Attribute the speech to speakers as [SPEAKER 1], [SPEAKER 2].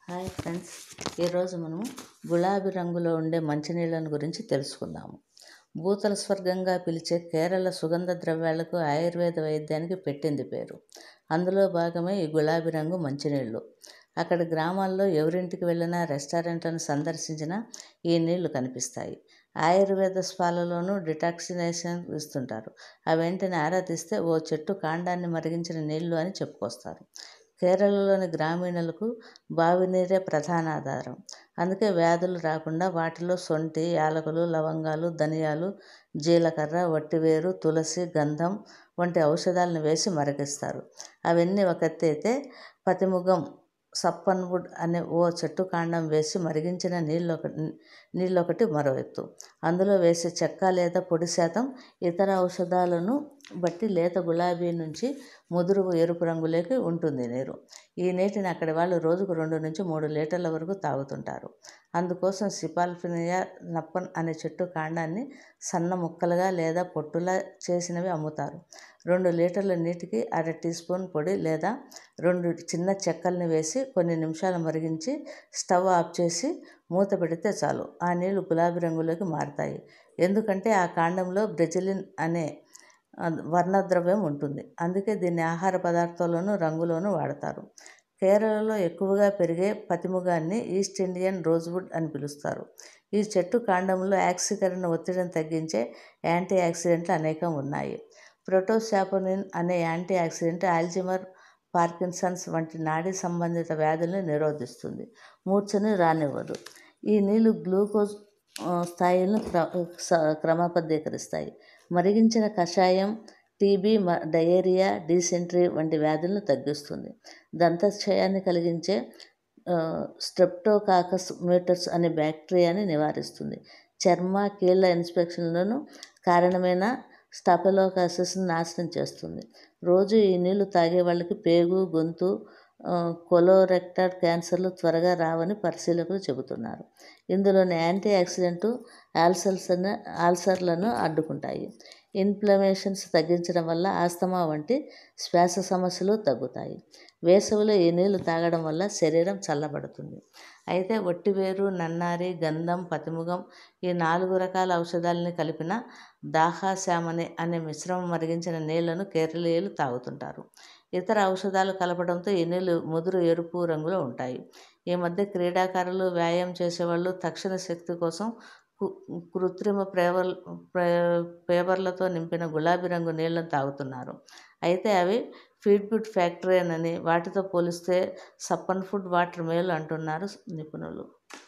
[SPEAKER 1] hi friends ఈరోజు మనము గులాబీ రంగులో ఉండే మంచినీళ్ళను గురించి తెలుసుకుందాము భూతల స్వర్గంగా పిలిచే కేరళ సుగంధ ద్రవ్యాలకు ఆయుర్వేద వైద్యానికి పెట్టింది పేరు అందులో భాగమే ఈ గులాబీ రంగు మంచినీళ్ళు అక్కడి గ్రామాల్లో ఎవరింటికి వెళ్ళినా రెస్టారెంట్లను సందర్శించినా ఈ నీళ్లు కనిపిస్తాయి ఆయుర్వేద స్పాలలోనూ డిటాక్సినేషన్ ఇస్తుంటారు ఆ వెంటనే ఆరా తీస్తే ఓ చెట్టు కాండాన్ని మరిగించిన నీళ్లు అని చెప్పుకొస్తారు కేరళలోని గ్రామీణులకు బావి నీరే ప్రధాన ఆధారం అందుకే వ్యాధులు రాకుండా వాటిలో సొంఠి యాలకులు లవంగాలు ధనియాలు జీలకర్ర వట్టివేరు తులసి గంధం వంటి ఔషధాలను వేసి మరిగిస్తారు అవన్నీ ఒక ఎత్తు అయితే పతిముగం సప్పన్వుడ్ అనే ఓ చెట్టు కాండం వేసి మరిగించిన నీళ్ళు ఒక నీళ్ళు ఒకటి మరో ఎత్తు అందులో వేసే చెక్క లేదా పొడి శాతం ఇతర ఔషధాలను బట్టి లేత గులాబీ నుంచి ముదురు ఎరుపు రంగులోకి ఉంటుంది నీరు ఈ నీటిని అక్కడి వాళ్ళు రోజుకు రెండు నుంచి మూడు లీటర్ల వరకు తాగుతుంటారు అందుకోసం సిపాల్ఫినియా నప్పన్ అనే చెట్టు కాండాన్ని సన్న ముక్కలుగా లేదా పొట్టులా చేసినవి అమ్ముతారు రెండు లీటర్ల నీటికి అర టీ స్పూన్ పొడి లేదా రెండు చిన్న చెక్కల్ని వేసి కొన్ని నిమిషాలు మరిగించి స్టవ్ ఆఫ్ చేసి మూత పెడితే చాలు ఆ నీళ్లు గులాబీ రంగులోకి మారుతాయి ఎందుకంటే ఆ కాండంలో బ్రెజిలిన్ అనే వర్ణద్రవ్యం ఉంటుంది అందుకే దీన్ని ఆహార పదార్థాల్లోనూ రంగులోనూ వాడతారు కేరళలో ఎక్కువగా పెరిగే పతిముగాన్ని ఈస్ట్ ఇండియన్ రోజ్వుడ్ అని పిలుస్తారు ఈ చెట్టు కాండంలో యాక్సికరణ ఒత్తిడిని తగ్గించే యాంటీ ఆక్సిడెంట్లు అనేకం ఉన్నాయి ప్రోటోసాపోనిన్ అనే యాంటీ ఆక్సిడెంట్ ఆల్జిమర్ పార్కిన్సన్స్ వంటి నాడీ సంబంధిత వ్యాధులను నిరోధిస్తుంది మూర్ఛని రానివ్వదు ఈ నీళ్లు గ్లూకోజ్ స్థాయిలను క్రమబద్ధీకరిస్తాయి మరిగించిన కషాయం టీబీ డయేరియా డీసెంట్రీ వంటి వ్యాధులను తగ్గిస్తుంది దంతక్షయాన్ని కలిగించే స్ట్రెప్టోకాకస్ మ్యూటర్స్ అనే బ్యాక్టీరియాని నివారిస్తుంది చర్మ కీళ్ళ ఇన్ఫెక్షన్లను కారణమైన స్టాఫెలోకాసిస్ని నాశనం చేస్తుంది రోజు ఈ నీళ్లు తాగే వాళ్ళకి పేగు గొంతు కొలోరెక్టర్ క్యాన్సర్లు త్వరగా రావని పరిశీలకులు చెబుతున్నారు ఇందులోని యాంటీ ఆక్సిడెంట్ ఆల్సర్స్ ఆల్సర్లను అడ్డుకుంటాయి ఇన్ఫ్లమేషన్స్ తగ్గించడం వల్ల ఆస్తమా వంటి శ్వాస సమస్యలు తగ్గుతాయి వేసవిలో ఈ నీళ్లు తాగడం వల్ల శరీరం చల్లబడుతుంది అయితే ఒట్టివేరు నన్నారి గంధం పతిముగం ఈ నాలుగు రకాల ఔషధాలని కలిపిన దాహాశామని అనే మిశ్రమం మరిగించిన నీళ్లను కేరళీయులు తాగుతుంటారు ఇతర ఔషధాలు కలపడంతో ఈ నీళ్లు ముదురు ఎరుపు రంగులో ఉంటాయి ఈ మధ్య క్రీడాకారులు వ్యాయామం చేసేవాళ్ళు తక్షణ శక్తి కోసం కృత్రిమ పేవర్ పేపర్లతో నింపిన గులాబీ రంగు నీళ్లను తాగుతున్నారు అయితే అవి ఫీడ్ గుడ్ ఫ్యాక్టరీ అని వాటితో పోలిస్తే సప్పన్ ఫుడ్ వాటర్ మేలు అంటున్నారు నిపుణులు